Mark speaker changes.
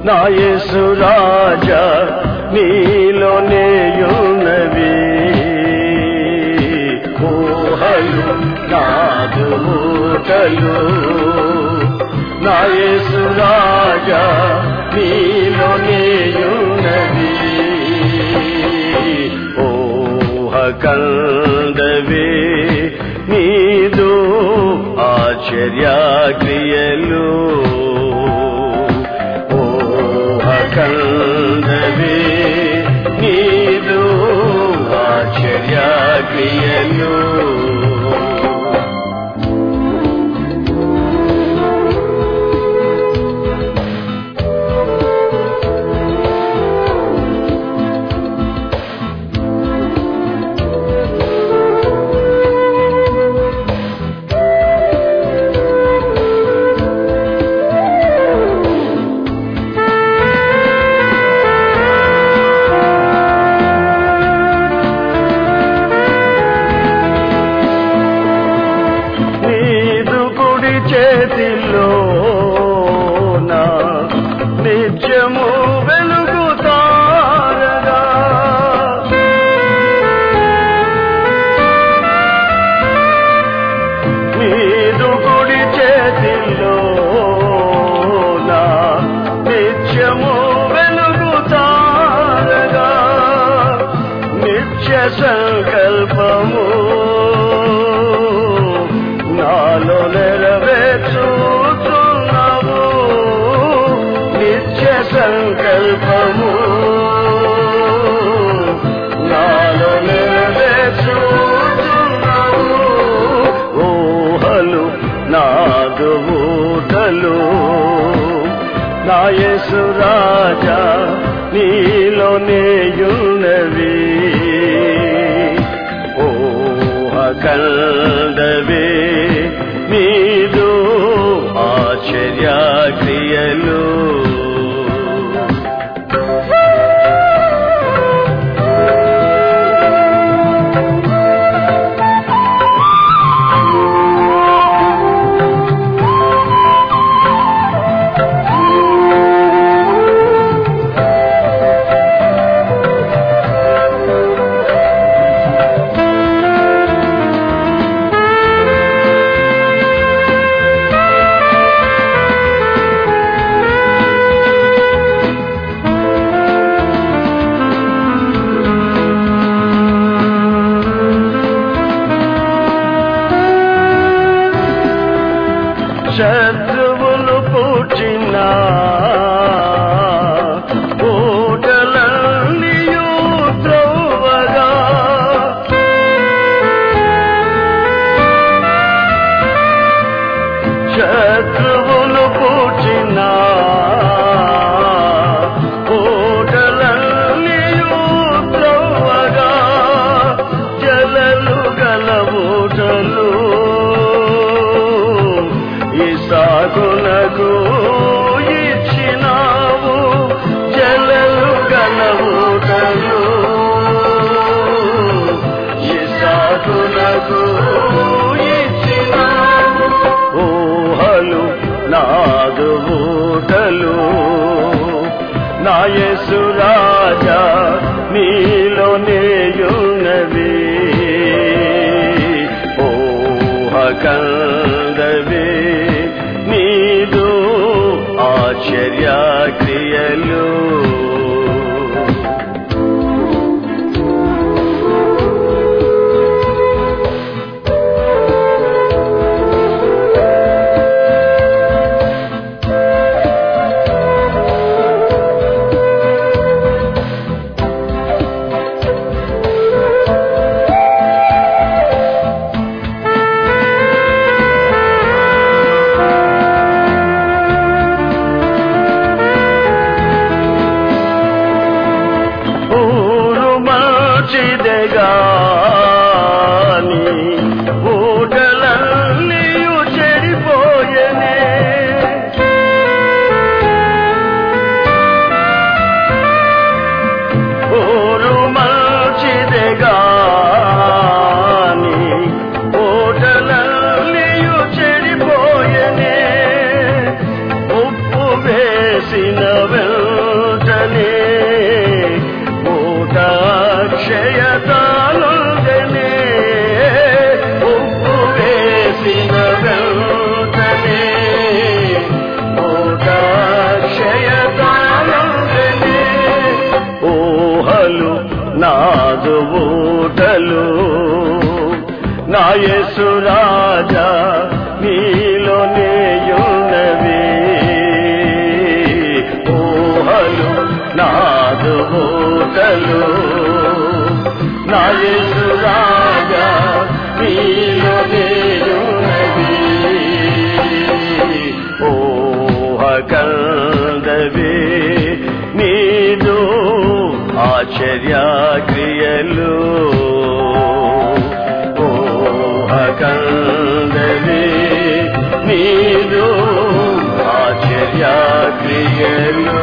Speaker 1: నా యేసు రాజా నీలోనేయున్నవి ఊహలు నాదు ఊటలు నా యేసు రాజా నీలోనేయున్నవి ఊహ కందవే నీదు ఆశ్చర్య క్రియలు ఊహ కందవే నీదు ఆశ్చర్య క్రియలు నీదు కుడి చేతిలో నా నిత్యము వెలుగుతారగా నీదు కుడి చేతిలో నా నిత్యము వెలుగుతారగా నిత్య సంకల్పము నాలో నెరవేర్చుతున్నావు నిత్య సంకల్పము నాలో నెరవేర్చుతున్నావు ఊహలు నాదు ఊటలు నా యేసు రాజా నీలోనేయున్నవి ఊహ కందవే నీదు ఆశ్చర్య క్రియలు శత్రువులు పుట్టిన ఊటలన్నీయు త్రోవగా శత్రువులు పుట్టిన ఊటలన్నీయు త్రోవగా జలలు గల ఊటలు ఇసాగునకు ఇచ్చినావు జలలు గలవుటలు ఇసాగునకు ఇచ్చినావు ఊహలు నాదు ఊటలు నా యేసు రాజా నీలోనేయున్నవి ఊహ కందవే నీదు ఆశ్చర్య క్రియలు ఊరు మంచిదెగాని ఊటలన్నీయు చెడిపోయనే ఊరు మంచిదెగాని ఊటలన్నీయు చెడిపోయనే ఉప్పు వేసిన వెల్ నాదు ఊటలు నా యేసు రాజా నీలో నేయున్నవి ఊహలు నాదు ఊటలు నా యేసు రాజా నీలో నేయున్నవి ఊహ కందవే నీదు ఆశ్చర్య క్రియలు ఊహ కందవే నీదు ఆశ్చర్య క్రియలు